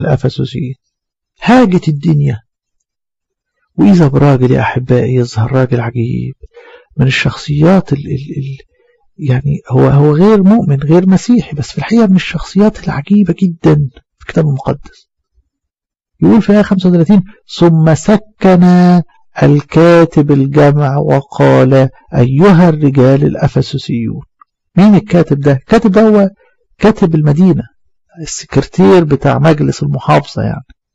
الأفسسيين هاجت الدنيا وإذا براجل يا أحبائي يظهر راجل عجيب من الشخصيات ال ال ال يعني هو هو غير مؤمن غير مسيحي بس في الحقيقة من الشخصيات العجيبة جدا في الكتاب المقدس يقول في آية 35 ثم سكن الكاتب الجمع وقال أيها الرجال الأفسسيون مين الكاتب ده؟ الكاتب ده هو كاتب المدينة السكرتير بتاع مجلس المحافظة يعني